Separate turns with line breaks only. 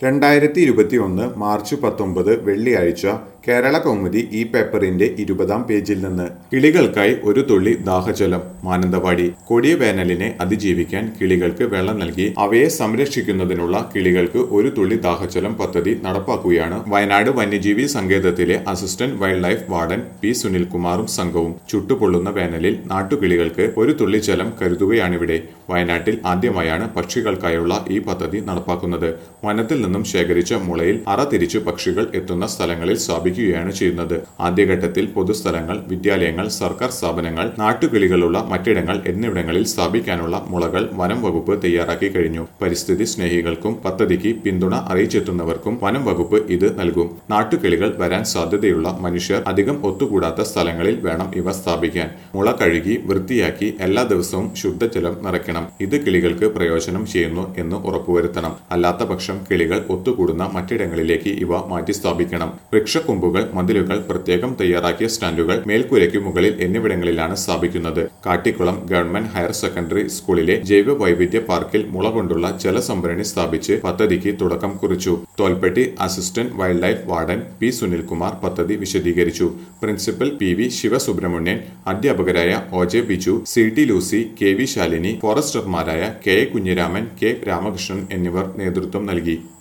രണ്ടായിരത്തി ഇരുപത്തി ഒന്ന് മാർച്ച് പത്തൊമ്പത് വെള്ളിയാഴ്ച കേരള കൗമുദി ഈ പേപ്പറിന്റെ ഇരുപതാം പേജിൽ നിന്ന് കിളികൾക്കായി ഒരു തുള്ളി ദാഹജലം മാനന്തവാടി കൊടിയ വേനലിനെ അതിജീവിക്കാൻ കിളികൾക്ക് വെള്ളം നൽകി അവയെ സംരക്ഷിക്കുന്നതിനുള്ള കിളികൾക്ക് ഒരു തുള്ളി ദാഹജലം പദ്ധതി നടപ്പാക്കുകയാണ് വയനാട് വന്യജീവി സങ്കേതത്തിലെ assistant wild life warden P സുനിൽകുമാറും സംഘവും ചുട്ടുപൊള്ളുന്ന വേനലിൽ നാട്ടുകിളികൾക്ക് ഒരു തുള്ളി ജലം കരുതുകയാണിവിടെ വയനാട്ടിൽ ആദ്യമായാണ് പക്ഷികൾക്കായുള്ള ഈ പദ്ധതി നടപ്പാക്കുന്നത് വനത്തിൽ നിന്നും ശേഖരിച്ച മുളയിൽ അറ തിരിച്ചു പക്ഷികൾ എത്തുന്ന സ്ഥലങ്ങളിൽ സ്ഥാപിക്കുകയാണ് ചെയ്യുന്നത് ആദ്യഘട്ടത്തിൽ പൊതുസ്ഥലങ്ങൾ വിദ്യാലയങ്ങൾ സർക്കാർ സ്ഥാപനങ്ങൾ നാട്ടുകിളികളുള്ള മറ്റിടങ്ങൾ എന്നിവിടങ്ങളിൽ സ്ഥാപിക്കാനുള്ള മുളകൾ വനം വകുപ്പ് തയ്യാറാക്കി കഴിഞ്ഞു പരിസ്ഥിതി സ്നേഹികൾക്കും പദ്ധതിക്ക് പിന്തുണ അറിയിച്ചെത്തുന്നവർക്കും വനം വകുപ്പ് ഇത് നൽകും നാട്ടുകിളികൾ വരാൻ സാധ്യതയുള്ള മനുഷ്യർ അധികം ഒത്തുകൂടാത്ത സ്ഥലങ്ങളിൽ വേണം ഇവ സ്ഥാപിക്കാൻ മുള കഴുകി വൃത്തിയാക്കി എല്ലാ ദിവസവും ശുദ്ധജലം നിറയ്ക്കണം ഇത് കിളികൾക്ക് പ്രയോജനം ചെയ്യുന്നു എന്ന് ഉറപ്പുവരുത്തണം അല്ലാത്ത പക്ഷം കിളികൾ ഒത്തുകൂടുന്ന മറ്റിടങ്ങളിലേക്ക് ഇവ മാറ്റി സ്ഥാപിക്കണം വൃക്ഷക്കൊമ്പുകൾ മതിലുകൾ പ്രത്യേകം തയ്യാറാക്കിയ സ്റ്റാൻഡുകൾ മേൽക്കൂരയ്ക്ക് മുകളിൽ എന്നിവിടങ്ങളിലാണ് സ്ഥാപിക്കുന്നത് കാട്ടിക്കുളം ഗവൺമെന്റ് ഹയർ സെക്കൻഡറി സ്കൂളിലെ ജൈവ വൈവിധ്യ പാർക്കിൽ മുള കൊണ്ടുള്ള ജലസംഭരണി സ്ഥാപിച്ച് പദ്ധതിക്ക് തുടക്കം കുറിച്ചു Tholpetty assistant wild life warden P Sunilkumar പദ്ധതി വിശദീകരിച്ചു പ്രിൻസിപ്പൽ പി വി ശിവസുബ്രഹ്മണ്യൻ അധ്യാപകരായ O J Biju C T Lucy K V Shalini ഫോറസ്റ്റർമാരായ K A Kunhiraman K Ramakrishnan എന്നിവർ നേതൃത്വം നൽകി